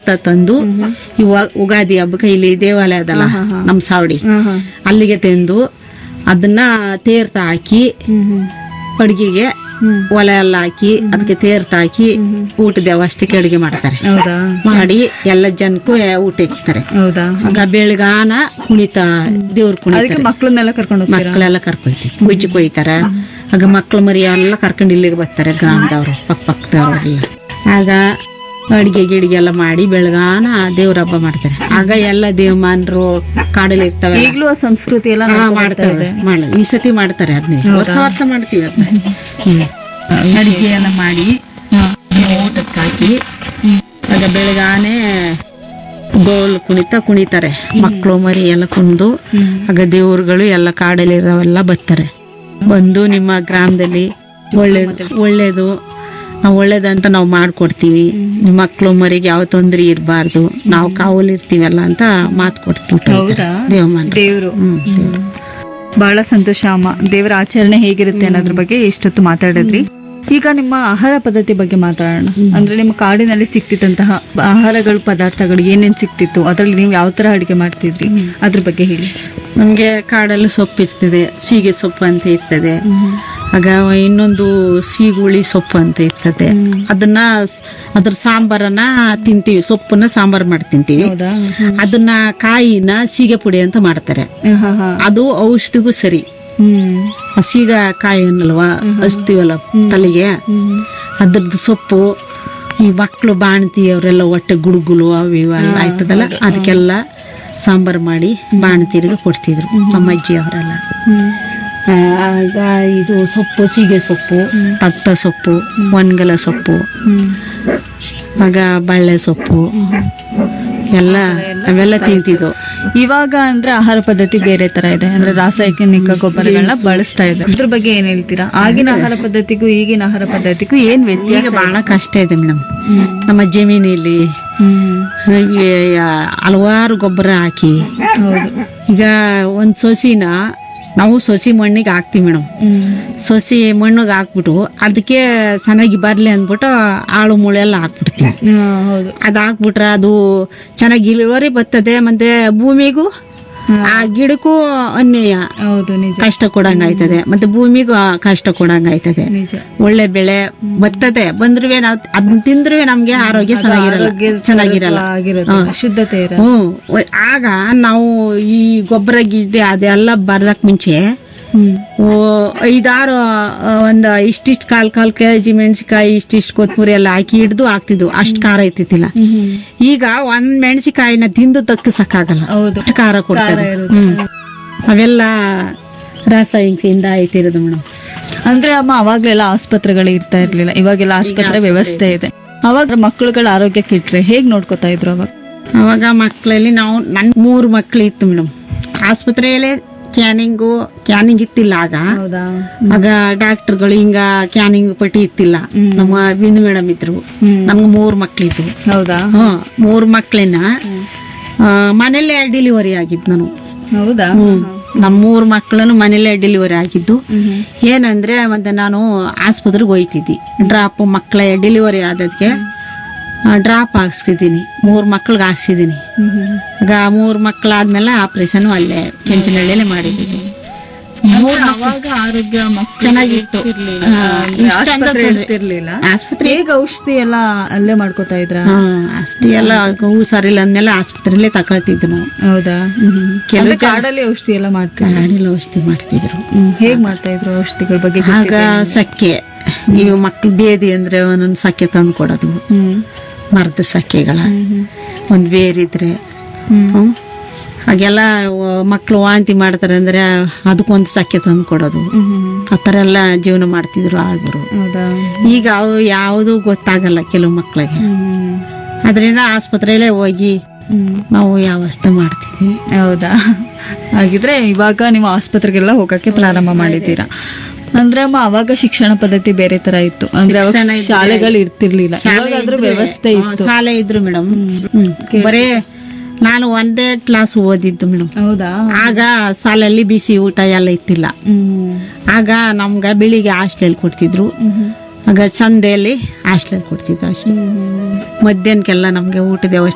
ಭತ್ತ ತಂದು ಇವಾಗ ಉಗಾದಿ ಹಬ್ಬಕ್ಕೆ ಇಲ್ಲಿ ದೇವಾಲಯ ಅದಲ್ಲ ನಮ್ಮ ಸಾವಡಿ ಅಲ್ಲಿಗೆ ತಂದು ಅದನ್ನ ತೇರ್ತ ಹಾಕಿ ಅಡುಗೆಗೆ ಒಲೆ ಎಲ್ಲ ಹಾಕಿ ಅದಕ್ಕೆ ತೇರ್ತ ಹಾಕಿ ಊಟದ ವ್ಯವಸ್ಥೆಗೆ ಅಡುಗೆ ಮಾಡ್ತಾರೆ ಹೌದಾ ಮಾಡಿ ಎಲ್ಲ ಜನಕ್ಕೂ ಊಟ ಇಕ್ತಾರೆ ಹೌದಾ ಆಗ ಬೆಳಗಾನ ಕುಣಿತ ದೇವ್ರ ಅದಕ್ಕೆ ಕುಣಿತಾರೆ ಮಕ್ಕಳನ್ನೆಲ್ಲ ಕರ್ಕೊಂಡು ಹೋಗ್ತೀರಾ ಮಕ್ಕಳೆಲ್ಲ ಕರ್ಕೊಯ್ತಿ ಕುಜ್ಜಿ ಕೊಯ್ತಾರ ಆಗ ಮಕ್ಳು ಮರಿ ಎಲ್ಲ ಕರ್ಕೊಂಡು ಇಲ್ಲಿಗೆ ಬರ್ತಾರೆ ಗ್ರಾಮದವ್ರು ಪಕ್ಕ ಪಕ್ಕದವ್ರೆಲ್ಲ ಆಗ ಅಡಿಗೆ ಗಿಡಿಗೆ ಎಲ್ಲ ಮಾಡಿ ಬೆಳಗಾನ ದೇವ್ರ ಹಬ್ಬ ಮಾಡ್ತಾರೆ ಆಗ ಎಲ್ಲ ದೇವಮಾನರು ಕಾಡಲ್ಲಿ ಇರ್ತವೆ ಈಗಲೂ ಆ ಸಂಸ್ಕೃತಿ ಎಲ್ಲ ಹಾ ಮಾಡ್ತಾರೆ ಮಾಡ ಈ ಸತಿ ಮಾಡ್ತಾರೆ ಅದನ್ನ ವರ್ಷ ವರ್ಷ ಮಾಡ್ತೀವಿ ಅದನ್ನ ಹ್ಮ್ ಅಡಿಗೆ ಎಲ್ಲ ಮಾಡಿ ಊಟಕ್ಕೆ ಹಾಕಿ ಆಗ ಬೆಳಗಾನೆ ಗೋಲ್ ಕುಣಿತ ಕುಣಿತಾರೆ ಮಕ್ಕಳು ಮರಿ ಎಲ್ಲ ಕುಂದು ಆಗ ದೇವ್ರುಗಳು ಎಲ್ಲ ಕಾಡಲ್ಲಿರೋವೆಲ್ಲ ಬರ್ತಾರೆ ಬಂದು ನಿಮ್ಮ ಗ್ರಾಮದಲ್ಲಿ ಒಳ್ಳೇದು ಒಳ್ಳೇದು ನಾವು ಒಳ್ಳೇದಂತ ನಾವು ಮಾಡ್ಕೊಡ್ತೀವಿ ನಿಮ್ಮ ಮಕ್ಕಳು ಮರಿಗೆ ಯಾವ ತೊಂದರೆ ಇರಬಾರ್ದು ನಾವು ಕಾವಲು ಇರ್ತೀವಲ್ಲ ಅಂತ ಮಾತು ಕೊಡ್ತೀವಿ ಹೌದಾ? ದೇವಮಾನ ದೇವ್ರು ಹ್ಮ್ ಬಹಳ ಸಂತೋಷ ಅಮ್ಮ ದೇವರ ಆಚರಣೆ ಹೇಗಿರುತ್ತೆ ಅನ್ನೋದ್ರ ಬಗ್ಗೆ ಇಷ್ಟೊತ್ತು ಮಾತಾಡಿದ್ರಿ ಈಗ ನಿಮ್ಮ ಆಹಾರ ಪದ್ಧತಿ ಬಗ್ಗೆ ಮಾತಾಡೋಣ ಅಂದ್ರೆ ನಿಮ್ಮ ಕಾಡಿನಲ್ಲಿ ಸಿಕ್ತಿದ್ದಂತಹ ಆಹಾರಗಳು ಪದಾರ್ಥಗಳು ಏನೇನ್ ಸಿಕ್ತಿತ್ತು ಅದ್ರಲ್ಲಿ ನೀವು ಯಾವ ತರ ಅಡಿಗೆ ಮಾಡ್ತಿದ್ರಿ ಅದ್ರ ಬಗ್ಗೆ ಹೇಳಿ ನಮಗೆ ಕಾಡಲ್ಲಿ ಸೊಪ್ಪು ಇರ್ತದೆ ಸೀಗೆ ಸೊಪ್ಪು ಅಂತ ಇರ್ತದೆ ಆಗ ಇನ್ನೊಂದು ಸೀಗುಳಿ ಸೊಪ್ಪು ಅಂತ ಇರ್ತದೆ ಅದನ್ನ ಸ್- ಅದ್ರ ಸಾಂಬಾರನ್ನ ತಿಂತೀವಿ ಸೊಪ್ಪನ್ನ ಸಾಂಬಾರ್ ಮಾಡಿ ತಿಂತೀವಿ ಹೌದಾ ಅದನ್ನ ಕಾಯಿನ ಸೀಗೆ ಪುಡಿ ಅಂತ ಮಾಡ್ತಾರೆ ಹಾ ಹಾ ಅದು ಔಷಧಿಗೂ ಸರಿ ಹ್ಮ್ ಆ ಸೀಗ ಕಾಯಿ ಅನ್ನಲ್ವಾ ಹಚ್ತೀವಲ್ಲ ತಲೆಗೆ ಅದ್ರದ್ದು ಸೊಪ್ಪು ಈ ಮಕ್ಕಳು ಬಾಣತಿ ಅವರೆಲ್ಲ ಹೊಟ್ಟೆ ಗುಡುಗುಲು ಅವು ಇವೆಲ್ಲ ಆಯ್ತದಲ್ಲ ಅದಕ್ಕೆಲ್ಲ ಸಾಂಬಾರು ಮಾಡಿ ಬಾಣತಿರಿಗೆ ಕೊಡ್ತಿದ್ರು ನಮ್ಮ ಅಜ್ಜಿ ಅವರೆಲ್ಲ ಆಗ ಇದು ಸೊಪ್ಪು ಸೀಗೆ ಸೊಪ್ಪು ಟಕ್ಟ ಸೊಪ್ಪು ಒಣಗಲ ಸೊಪ್ಪು ಆಗ ಬಳ್ಳೆ ಸೊಪ್ಪು ಎಲ್ಲ ಅವೆಲ್ಲ ತಿಂತಿದ್ವು ಇವಾಗ ಅಂದ್ರೆ ಆಹಾರ ಪದ್ಧತಿ ಬೇರೆ ತರ ಇದೆ ಅಂದ್ರೆ ರಾಸಾಯನಿಕ ಗೊಬ್ಬರಗಳನ್ನ ಬಳಸ್ತಾ ಇದೆ ಅದ್ರ ಬಗ್ಗೆ ಏನ್ ಹೇಳ್ತೀರಾ ಆಗಿನ ಆಹಾರ ಪದ್ಧತಿಗೂ ಈಗಿನ ಆಹಾರ ಪದ್ಧತಿಗೂ ಏನ್ ವ್ಯತ್ಯಾಸ ಈಗ ಬಹಳ ಕಷ್ಟ ಇದೆ ಮೇಡಮ್ ನಮ್ಮ ಜಮೀನಲ್ಲಿ ಹ್ಮ್ ಈ ಹಲವಾರು ಗೊಬ್ಬರ ಹಾಕಿ ಹೌದು ಈಗ ಒಂದ್ ಸೊಸಿನ ನಾವು ಸೊಸಿ ಮಣ್ಣಿಗೆ ಹಾಕ್ತಿವಿ ಮೇಡಮ್ ಹ್ಮ್ ಸೊಸಿ ಮಣ್ಣಿಗೆ ಹಾಕ್ಬಿಟ್ಟು ಅದಕ್ಕೆ ಚೆನ್ನಾಗಿ ಬರ್ಲಿ ಅಂದ್ಬಿಟ್ಟು ಆಳು ಮುಳೆ ಎಲ್ಲ ಹಾಕ್ಬಿಡ್ತೀವಿ ಹಾ, ಹೌದು ಅದು ಹಾಕ್ಬಿಟ್ರೆ ಅದು ಚೆನ್ನಾಗಿ ಇಳುವರಿ ಬರ್ತದೆ ಮತ್ತೆ ಭೂಮಿಗೂ ಆ ಗಿಡಕ್ಕೂ ಅನ್ಯಾಯ ಹೌದು ನಿಜ ಕಷ್ಟ ಕೊಡಂಗ ಆಯ್ತದೆ ಮತ್ತೆ ಭೂಮಿಗೂ ಆ ಕಷ್ಟ ಕೊಡಂಗ ಆಯ್ತದೆ ನಿಜ ಒಳ್ಳೆ ಬೆಳೆ ಬರ್ತದೆ ಬಂದ್ರುವೆ ನಾವು ಅದನ್ನ ತಿಂದ್ರುವೆ ನಮ್ಗೆ ಆರೋಗ್ಯ ಚೆನ್ನಾಗಿರಲ್ಲ ಆರೋಗ್ಯ ಚೆನ್ನಾಗಿರಲ್ಲ ಆಗಿರೋದು ಶುದ್ಧತೆ ಇರ ಹ್ಮ್ ಒ- ಆಗ ನಾವು ಈ ಗೊಬ್ಬರ ಗಿಡ್ಡೆ ಅದೆಲ್ಲ ಬರ್ದಕ್ ಮುಂಚೆ ಹ್ಮ್ ಓ, ಐದಾರು ಆ, ಒಂದ್ ಇಷ್ಟಿಷ್ಟು ಕಾಲ್ ಕಾಲ್ ಕೆ ಜಿ ಮೆಣಸಿಕಾಯಿ ಇಷ್ಟಿಷ್ಟು ಕೊತ್ತಂಬರಿ ಎಲ್ಲ ಹಾಕಿ ಹಿಡ್ದು ಹಾಕ್ತಿದ್ವು ಅಷ್ಟ್ ಖಾರ ಐತಿತ್ತಿಲ್ಲ ಈಗ ಒಂದ್ ಮೆಣಸಿಕಾಯಿನ ತಿಂದು ತಕ್ಕಿಸಕ್ಕಾಗಲ್ಲ ಹೌದು ಅಷ್ಟ್ ಖಾರ ಕೊಡ್ತಾರೆ ಇರುತ್ತೆ. ಹ್ಮ್ ಅವೆಲ್ಲ ರಾಸಾಯನಿಕದಿಂದ ಆಯ್ತಿರೋದು ಮೇಡಮ್ ಅಂದ್ರೆ ಅಮ್ಮ ಅವಾಗ್ಲೆಲ್ಲ ಆಸ್ಪತ್ರೆಗಳು ಇರ್ತಾ ಇರ್ಲಿಲ್ಲ ಇವಾಗೆಲ್ಲ ಆಸ್ಪತ್ರೆ ವ್ಯವಸ್ಥೆ ಇದೆ ಅವಾಗ ಮಕ್ಕಳುಗಳ ಆರೋಗ್ಯ ಕೆಟ್ರೆ ಹೇಗ್ ನೋಡ್ಕೋತಾ ಇದ್ರು ಅವಾಗ ಅವಾಗ ಮಕ್ಕಳಲ್ಲಿ ನಾವು ನನ್ ಮೂರು ಮಕ್ಳು ಇತ್ತು ಮೇಡಮ್ ಆಸ್ಪತ್ರೆಯಲ್ಲೇ ಕ್ಯಾನಿಂಗು ಕ್ಯಾನಿಂಗ್ ಇತ್ತಿಲ್ಲ ಆಗ ಹೌದಾ ಆಗ ಡಾಕ್ಟರ್ಗಳು ಹಿಂಗ ಕ್ಯಾನಿಂಗ್ ಪಟ್ಟಿ ಇತ್ತಿಲ್ಲ ನಮ್ಮ ಬಿಂದು ಮೇಡಮ್ ಇದ್ರು ನಮ್ಗೆ ಮೂರು ಮಕ್ಳಿದ್ವು ಹೌದಾ ಹ್ಮ್ ಮೂರು ಮಕ್ಳನ್ನ ಮನೆಯಲ್ಲೇ ಡೆಲಿವರಿ ಆಗಿದ್ದು ನಾನು ಹೌದಾ ಹ್ಮ್ ನಮ್ಮ ಮೂರು ಮಕ್ಕಳನ್ನು ಮನೆಯಲ್ಲೇ ಡೆಲಿವರಿ ಆಗಿದ್ದು ಏನಂದ್ರೆ ಮತ್ತೆ ನಾನು ಆಸ್ಪತ್ರೆಗೆ ಹೋಯ್ತಿದ್ದಿ ಡ್ರಾಪ್ ಮಕ್ಕಳ ಡೆಲಿವರಿ ಆದದಕ್ಕೆ ಡ್ರಾಪ್ ಹಾಕ್ಸಿದ್ದೀನಿ ಮೂರು ಮಕ್ಳಿಗೆ ಹಾಕ್ಸಿದ್ದೀನಿ ಆಗ ಮೂರು ಮಕ್ಕಳಾದ್ಮೇಲೆ ಆಪರೇಷನ್ ಅಲ್ಲೇ ಕೆಂಚನಹಳ್ಳಿಯಲ್ಲೇ ಮಾಡಿದ್ದೀನಿ ಅವಾಗ ಆರೋಗ್ಯ ಚೆನ್ನಾಗಿತ್ತು ಹಾ, ಇಷ್ಟು ಅಂತ ತೊಂದ್ರೆ- ಇರ್ತಿರ್ಲಿಲ್ಲ ಆಸ್ಪತ್ರೆ ಹೇಗ್ ಔಷಧಿ ಎಲ್ಲ ಅಲ್ಲೇ ಮಾಡ್ಕೋತಾ ಇದ್ರ ಹಾ ಅಷ್ಟೇ ಎಲ್ಲ ಹುಷಾರಿಲ್ಲ ಅಂದ್ಮೇಲೆ ಆಸ್ಪತ್ರೆಯಲ್ಲೇ ತಗೊಳ್ತಿದ್ದು ನಾವು ಹೌದಾ ಕೆಲವು ಅಂದ್ರೆ ಕಾಡಲ್ಲಿ ಔಷಧಿ ಎಲ್ಲ ಮಾಡ್ತಾರೆ ಗಾಡಿಲಿ ಔಷಧಿ ಮಾಡ್ತಿದ್ರು ಹೇಗ್ ಮಾಡ್ತಾ ಇದ್ರು ಔಷಧಿಗಳ ಬಗ್ಗೆ ಆಗ ಗೊತ್ತಿದೆ? ಸಕ್ಕೆ ಇವು ಮಕ್ಳು ಬೇದಿ ಅಂದ್ರೆ ಒಂದೊಂದು ಸಕ್ಕೆ ತಂದು ಕೊಡೋದು ಹ್ಮ್ ಮರದ ಸಕ್ಕೆಗಳ ಒಂದು ಬೇರಿದ್ರೆ ಹ್ಮ್. ಹ್ಮ್. ಹಾಗೆಲ್ಲ ಮಕ್ಕಳು ವಾಂತಿ ಮಾಡ್ತಾರೆ ಅಂದ್ರೆ ಅದಕ್ಕೊಂದು ಸಕ್ಕೆ ತಂದು ಕೊಡೋದು ಹ್ಮ್ ಆ ಥರ ಎಲ್ಲ ಜೀವನ ಮಾಡ್ತಿದ್ರು ಆಳ್ಗರು ಹೌದಾ ಈಗ ಅವು ಯಾವುದು ಗೊತ್ತಾಗಲ್ಲ ಕೆಲವು ಮಕ್ಕಳಿಗೆ ಹ್ಮ್ ಅದರಿಂದ ಆಸ್ಪತ್ರೆಯಲ್ಲೇ ಹೋಗಿ ಹ್ಮ್ ನಾವು ವ್ಯವಸ್ಥೆ ಮಾಡ್ತಿದ್ವಿ ಹೌದಾ ಹಾಗಿದ್ರೆ ಇವಾಗ ನೀವು ಆಸ್ಪತ್ರೆಗೆಲ್ಲ ಹೋಗಕ್ಕೆ ಪ್ರಾರಂಭ ಮಾಡಿದ್ದೀರಾ ಅಂದ್ರೆ ಅಮ್ಮ ಅವಾಗ ಶಿಕ್ಷಣ ಪದ್ಧತಿ ಬೇರೆ ತರ ಇತ್ತು ಅಂದ್ರೆ ಅವಾಗ ಶಿಕ್ಷಣ ಇದ್ರೆ- ಶಾಲೆಗಳು ಇರ್ತಿರ್ಲಿಲ್ಲ ಇವಾಗಾದ್ರೂ ಇದ್ರೆ- ವ್ಯವಸ್ಥೆ ಹಾ, ಇತ್ತು ಶಾಲೆ ಇದ್ರು ಮೇಡಮ್ ಬರೇ ನಾನು ಒಂದೇ ಕ್ಲಾಸ್ ಓದಿದ್ದು ಮೇಡಮ್ ಹೌದಾ ಆಗ ಶಾಲೆಯಲ್ಲಿ ಬಿಸಿ ಊಟ ಎಲ್ಲ ಇತ್ತಿಲ್ಲ ಹ್ಮ್ ಆಗ ನಮ್ಗೆ ಬೆಳಿಗ್ಗೆ ಹಾಸ್ಟೆಲ್ ಕೊಡ್ತಿದ್ರು ಆಗ ಚಂದೆಯಲ್ಲಿ ಹಾಸ್ಟೆಲ್ ಕೊಡ್ತಿದ್ರು ಅಷ್ಟೇ ಹ್ಮ್ ಮಧ್ಯಾಹ್ನಕ್ಕೆಲ್ಲ ನಮ್ಗೆ ಊಟದ ವ್ಯವಸ್ಥೆ